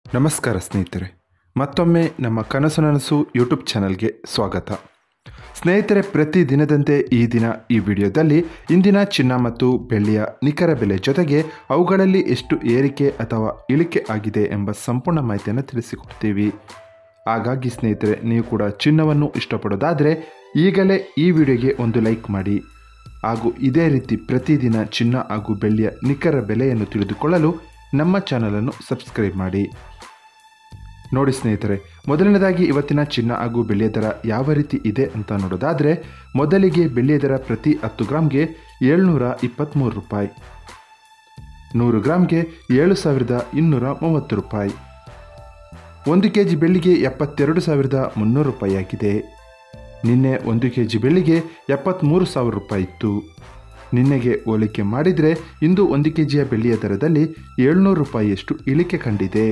ನಮಸ್ಕಾರ ಸ್ನೇಹಿತರೆ ಮತ್ತೊಮ್ಮೆ ನಮ್ಮ ಕನಸು ನನಸು ಯೂಟ್ಯೂಬ್ ಚಾನಲ್ಗೆ ಸ್ವಾಗತ ಸ್ನೇಹಿತರೆ ಪ್ರತಿ ದಿನದಂತೆ ಈ ದಿನ ಈ ವಿಡಿಯೋದಲ್ಲಿ ಇಂದಿನ ಚಿನ್ನ ಮತ್ತು ಬೆಳ್ಳಿಯ ನಿಖರ ಬೆಲೆ ಜೊತೆಗೆ ಅವುಗಳಲ್ಲಿ ಎಷ್ಟು ಏರಿಕೆ ಅಥವಾ ಇಳಿಕೆ ಆಗಿದೆ ಎಂಬ ಸಂಪೂರ್ಣ ಮಾಹಿತಿಯನ್ನು ತಿಳಿಸಿಕೊಡ್ತೀವಿ ಹಾಗಾಗಿ ಸ್ನೇಹಿತರೆ ನೀವು ಕೂಡ ಚಿನ್ನವನ್ನು ಇಷ್ಟಪಡೋದಾದರೆ ಈಗಲೇ ಈ ವಿಡಿಯೋಗೆ ಒಂದು ಲೈಕ್ ಮಾಡಿ ಹಾಗೂ ಇದೇ ರೀತಿ ಪ್ರತಿದಿನ ಚಿನ್ನ ಹಾಗೂ ಬೆಳ್ಳಿಯ ನಿಖರ ಬೆಲೆಯನ್ನು ತಿಳಿದುಕೊಳ್ಳಲು ನಮ್ಮ ಚಾನಲನ್ನು ಸಬ್ಸ್ಕ್ರೈಬ್ ಮಾಡಿ ನೋಡಿ ಸ್ನೇಹಿತರೆ ಮೊದಲನೇದಾಗಿ ಇವತ್ತಿನ ಚಿನ್ನ ಹಾಗೂ ಬೆಳ್ಳಿಯ ದರ ಯಾವ ರೀತಿ ಇದೆ ಅಂತ ನೋಡೋದಾದರೆ ಮೊದಲಿಗೆ ಬೆಳ್ಳಿಯ ದರ ಪ್ರತಿ ಹತ್ತು ಗ್ರಾಮ್ಗೆ ಏಳ್ನೂರ ಇಪ್ಪತ್ತ್ಮೂರು ರೂಪಾಯಿ ನೂರು ಗ್ರಾಮ್ಗೆ ಏಳು ಸಾವಿರದ ಇನ್ನೂರ ಮೂವತ್ತು ರೂಪಾಯಿ ಒಂದು ಕೆ ಜಿ ಬೆಳ್ಳಿಗೆ ಎಪ್ಪತ್ತೆರಡು ಸಾವಿರದ ಮುನ್ನೂರು ರೂಪಾಯಿ ಆಗಿದೆ ನಿನ್ನೆ ಒಂದು ಕೆ ಜಿ ಬೆಳ್ಳಿಗೆ ಎಪ್ಪತ್ತ್ಮೂರು ಸಾವಿರ ರೂಪಾಯಿ ಇತ್ತು ನಿನ್ನೆಗೆ ಹೋಲಿಕೆ ಮಾಡಿದರೆ ಇಂದು ಒಂದು ಕೆ ಜಿಯ ಬೆಳ್ಳಿಯ ದರದಲ್ಲಿ ಏಳ್ನೂರು ರೂಪಾಯಿಯಷ್ಟು ಇಳಿಕೆ ಕಂಡಿದೆ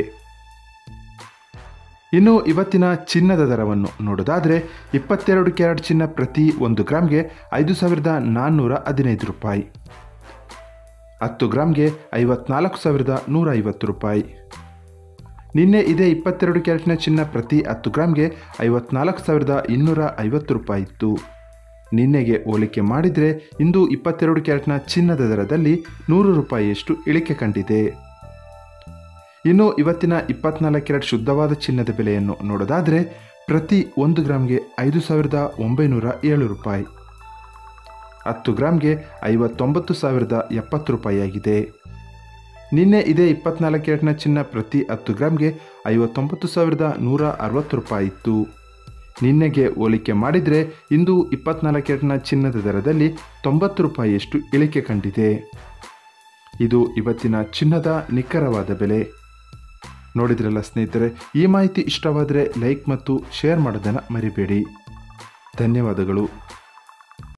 ಇನ್ನು ಇವತ್ತಿನ ಚಿನ್ನದ ದರವನ್ನು ನೋಡೋದಾದರೆ ಇಪ್ಪತ್ತೆರಡು ಕ್ಯಾರೆಟ್ ಚಿನ್ನ ಪ್ರತಿ ಒಂದು ಗ್ರಾಮ್ಗೆ ಐದು ಸಾವಿರದ ನಾನ್ನೂರ ಹದಿನೈದು ರೂಪಾಯಿ ಹತ್ತು ಗ್ರಾಮ್ಗೆ ಐವತ್ನಾಲ್ಕು ಸಾವಿರದ ನೂರ ಐವತ್ತು ರೂಪಾಯಿ ನಿನ್ನೆ ಇದೇ ಇಪ್ಪತ್ತೆರಡು ಕ್ಯಾರೆಟ್ನ ಚಿನ್ನ ಪ್ರತಿ ಹತ್ತು ಗ್ರಾಮ್ಗೆ ಐವತ್ನಾಲ್ಕು ಸಾವಿರದ ಇನ್ನೂರ ಐವತ್ತು ರೂಪಾಯಿ ಇತ್ತು ನಿನ್ನೆಗೆ ಹೋಲಿಕೆ ಮಾಡಿದರೆ ಇಂದು ಇಪ್ಪತ್ತೆರಡು ಕ್ಯಾರೆಟ್ನ ಚಿನ್ನದ ದರದಲ್ಲಿ ನೂರು ರೂಪಾಯಿಯಷ್ಟು ಇಳಿಕೆ ಕಂಡಿದೆ ಇನ್ನು ಇವತ್ತಿನ ಇಪ್ಪತ್ನಾಲ್ಕು ಕ್ಯಾರೆಟ್ ಶುದ್ಧವಾದ ಚಿನ್ನದ ಬೆಲೆಯನ್ನು ನೋಡೋದಾದರೆ ಪ್ರತಿ ಒಂದು ಗ್ರಾಮ್ಗೆ ಐದು ಸಾವಿರದ ಒಂಬೈನೂರ ಏಳು ರೂಪಾಯಿ ಹತ್ತು ಗ್ರಾಮ್ಗೆ ಐವತ್ತೊಂಬತ್ತು ಸಾವಿರದ ಎಪ್ಪತ್ತು ರೂಪಾಯಿಯಾಗಿದೆ ನಿನ್ನೆ ಇದೇ ಇಪ್ಪತ್ನಾಲ್ಕು ಕ್ಯಾರೆಟ್ನ ಚಿನ್ನ ಪ್ರತಿ ಹತ್ತು ಗ್ರಾಮ್ಗೆ ಐವತ್ತೊಂಬತ್ತು ಸಾವಿರದ ನೂರ ಅರವತ್ತು ರೂಪಾಯಿ ಇತ್ತು ನಿನ್ನೆಗೆ ಹೋಲಿಕೆ ಮಾಡಿದರೆ ಇಂದು ಇಪ್ಪತ್ನಾಲ್ಕು ಕ್ಯಾರೆಟ್ನ ಚಿನ್ನದ ದರದಲ್ಲಿ ತೊಂಬತ್ತು ರೂಪಾಯಿಯಷ್ಟು ಇಳಿಕೆ ಕಂಡಿದೆ ಇದು ಇವತ್ತಿನ ಚಿನ್ನದ ನಿಖರವಾದ ಬೆಲೆ ನೋಡಿದ್ರಲ್ಲ ಸ್ನೇಹಿತರೆ ಈ ಮಾಹಿತಿ ಇಷ್ಟವಾದರೆ ಲೈಕ್ ಮತ್ತು ಶೇರ್ ಮಾಡೋದನ್ನು ಮರಿಬೇಡಿ ಧನ್ಯವಾದಗಳು